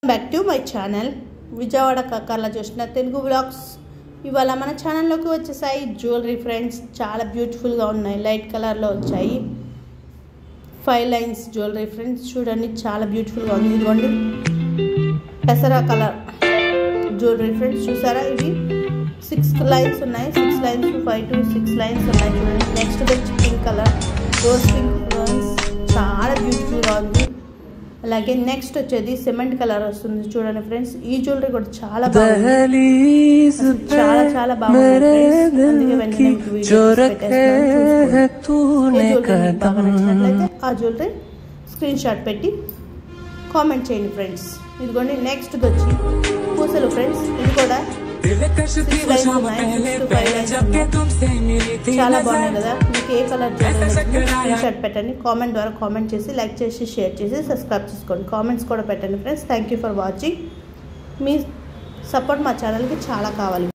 Back to my channel Vijayawada కక్కర్లో చూసిన Telugu blogs ఇవాళ మన ఛానల్లోకి వచ్చేసాయి జ్యువెలరీ ఫ్రెండ్స్ చాలా బ్యూటిఫుల్గా ఉన్నాయి లైట్ కలర్లో వచ్చాయి ఫైవ్ లైన్స్ జ్యువెలరీ ఫ్రెండ్స్ చూడండి చాలా బ్యూటిఫుల్గా ఉంది ఇదిగోండి పెసరా కలర్ జ్యువెలరీ ఫ్రెండ్స్ చూసారా ఇవి సిక్స్ లైన్స్ ఉన్నాయి six lines five to six lines ఉన్నాయి చూడండి నెక్స్ట్ వచ్చి pink colour rose pink lines చాలా బ్యూటిఫుల్గా ఉంది అలాగే నెక్స్ట్ వచ్చేది సిమెంట్ కలర్ వస్తుంది చూడండి ఫ్రెండ్స్ ఈ జ్యువెలరీ కూడా చాలా బాగుంది दहलीज అసలు पे చాలా చాలా బాగుంది मेरे ఫ్రెండ్స్ అందుకే दिल వెంటనే की మీకు వీడియో जो తీసి रखे పెట్టేస్తున్నాను है చూసుకోండి. ఏ तूने జ్యువెలరీ మీకు బాగా कदम నచ్చినట్లయితే ఆ జ్యువెలరీ స్క్రీన్ షాట్ పెట్టి కామెంట్ చేయండి ఫ్రెండ్స్ ఇదిగోండి నెక్స్ట్ వచ్చి పూసలు ఫ్రెండ్స్ ఇది కూడా दिलकश थी Six वो lines शाम ఉన్నాయి, पहले six to five पहले lines जब के ఉన్నాయి. तुमसे मिली थी చాలా नजर బాగున్నాయి కదా మీకు ఏ కలర్ ऐसा चक्कर आया। స్క్రీన్ షాట్ పెట్టండి కామెంట్ ద్వారా కామెంట్ చేసి లైక్ చేసి షేర్ చేసి సబ్స్క్రైబ్ చేసుకోండి కామెంట్స్ కూడా పెట్టండి friends thank you for watching మీ సపోర్ట్ మా ఛానల్కి చాలా కావాలి